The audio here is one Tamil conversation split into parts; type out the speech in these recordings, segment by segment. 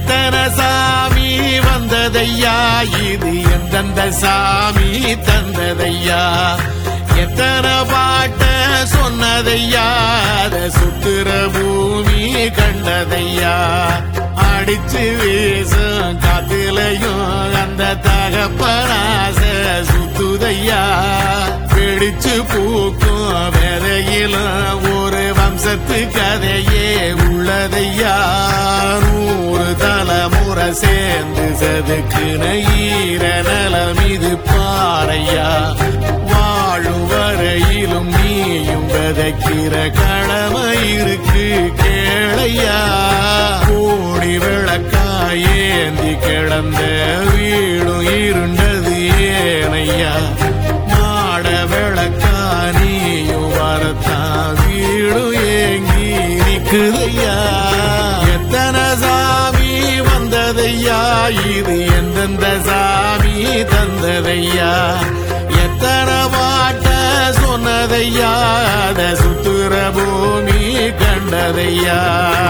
எத்தனை சாமி வந்ததையா இது எந்தெந்த சாமி தந்ததையா எத்தனை பாட்ட சொன்னதையா அத சுத்துற பூமி கண்டதையா அடிச்சு வீசும் காத்துலையும் அந்த தகப்பனாச சுத்துதையா பிடிச்சு பூக்கும் விதையிலும் ஒரு வம்சத்து கதையே உள்ளதையா நூறு தலைமுறை சேர்ந்து செதுக்குன ஈர நலம் இது பாறையா வாழும் வரையிலும் நீயும் விதைக்கிற கடமை இருக்கு கேளையா கோடி விளக்காயேந்தி கிடந்த வீடும் இருண்டது ஏனையா மாட விளக்கா நீயும் வரத்தான் வீடும் ஏங்கி நிக்குதையா எத்தனை சாமி வந்ததையா இது எந்தெந்த சாமி தந்ததையா எத்தனை பாட்ட சொன்னதையா அத சுத்துற பூமி கண்டதையா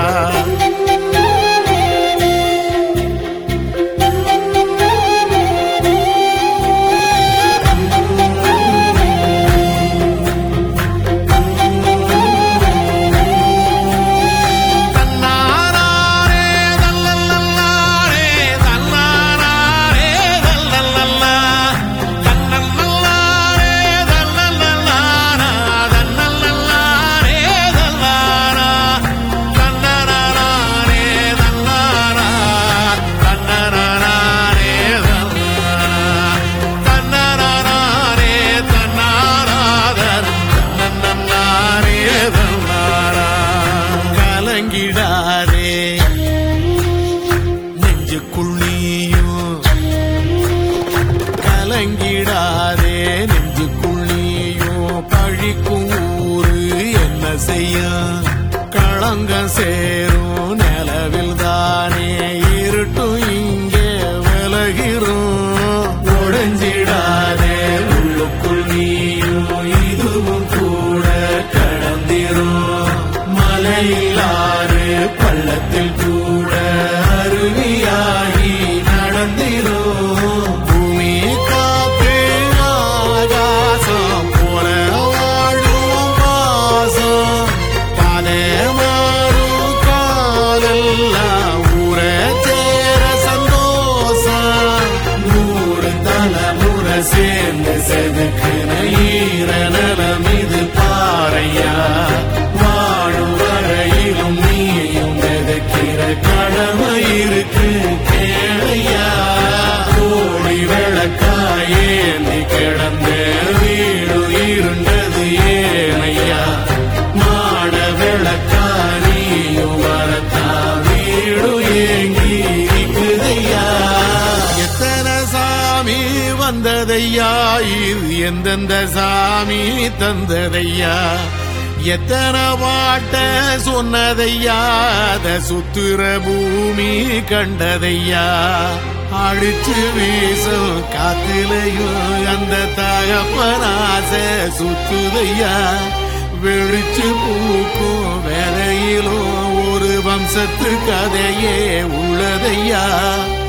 தன்னாரே தல்லல்லல்லாரே தன்னாரே தல்லல்லல்லா தன்னல்லல்லாரே தல்லல்லல்லாரா தன்னல்லல்லாரே தல்லாரா தன்னராரே தல்லாரா தன்னராரே தல்லாரா தன்னராரே தன்னாராதர் தன்னன்னாரே தல்லாரா கலங்கிடாதே நெஞ்சுக்குள்ளியும் கலங்கிடாதே நெஞ்சுக்குள்ளியும் பழிக்கும் ஊரு என்ன செய்ய களங்கம் சேரும் நிலவில் தானே இருட்டும் இங்கே விலகிறோம் உடைஞ்சிடாதே உள்ளுக்குள் நீயும் இதுவும் கூட கடந்திரும் மலையிலாறு பள்ளத்தில் கூட அருவியாகி நடந்திரும் பூமி காத்து ஆகாசம் போல வாழும் வாசம் பாதை மாறும் காலெல்லாம் ஊர சேர சந்தோஷம் நூறு தலைமுறை சேர்ந்து செதுக்குன ஈர நலம் இது பாறையா வாழும் வரையிலும் நீயும் விதைக்கிற கடமை இருக்கு கேளையா கோடி விளக்காயேந்தி கிடந்த வீடு இருண்டது ஏனையா மாட விளக்கா நீயும் வரத்தா வீடு ஏங்கி இருக்குதையா எத்தனை சாமி வந்ததையா இது எந்தெந்த சாமி தந்ததையா எத்தனை பாட்ட சொன்னதையா அத சுத்துற பூமி கண்டதையா அடிச்சு வீசும் காத்திலையும் அந்த தகப்பனாச சுத்துதையா வெளிச்சு பூக்கும் வேலையிலும் ஒரு வம்சத்து கதையே உள்ளதையா